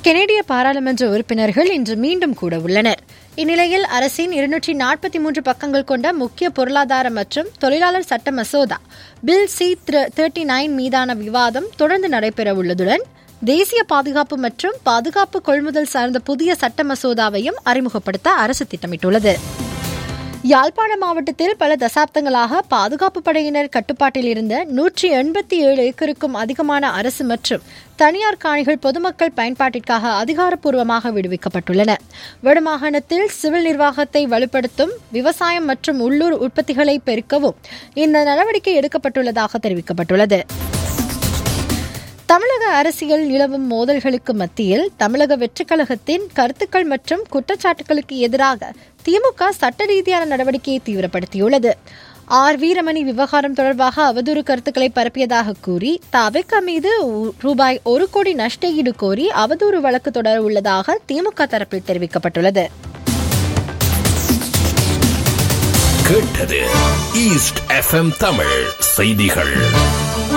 கெனடிய பாராளுமன்ற உறுப்பினர்கள் இன்று மீண்டும் கூட உள்ளனர் இந்நிலையில் அரசின் இருநூற்றி நாற்பத்தி மூன்று பக்கங்கள் கொண்ட முக்கிய பொருளாதார மற்றும் தொழிலாளர் சட்ட மசோதா பில் சி தேர்ட்டி நைன் மீதான விவாதம் தொடர்ந்து நடைபெற உள்ளதுடன் தேசிய பாதுகாப்பு மற்றும் பாதுகாப்பு கொள்முதல் சார்ந்த புதிய சட்ட மசோதாவையும் அறிமுகப்படுத்த அரசு திட்டமிட்டுள்ளது யாழ்ப்பாண மாவட்டத்தில் பல தசாப்தங்களாக பாதுகாப்பு படையினர் கட்டுப்பாட்டில் இருந்த நூற்றி எண்பத்தி ஏழு ஏக்கருக்கும் அதிகமான அரசு மற்றும் தனியார் காணிகள் பொதுமக்கள் பயன்பாட்டிற்காக அதிகாரப்பூர்வமாக விடுவிக்கப்பட்டுள்ளன வடமாகாணத்தில் சிவில் நிர்வாகத்தை வலுப்படுத்தும் விவசாயம் மற்றும் உள்ளூர் உற்பத்திகளை பெருக்கவும் இந்த நடவடிக்கை எடுக்கப்பட்டுள்ளதாக தெரிவிக்கப்பட்டுள்ளது தமிழக அரசியல் நிலவும் மோதல்களுக்கு மத்தியில் தமிழக வெற்றிக் கழகத்தின் கருத்துக்கள் மற்றும் குற்றச்சாட்டுகளுக்கு எதிராக திமுக சட்ட ரீதியான நடவடிக்கையை தீவிரப்படுத்தியுள்ளது ஆர் வீரமணி விவகாரம் தொடர்பாக அவதூறு கருத்துக்களை பரப்பியதாக கூறி தவிக மீது ரூபாய் ஒரு கோடி நஷ்ட ஈடு கோரி அவதூறு வழக்கு தொடர உள்ளதாக திமுக தரப்பில் தெரிவிக்கப்பட்டுள்ளது கேட்டது ஈஸ்ட் எஃப்எம் தமிழ் செய்திகள்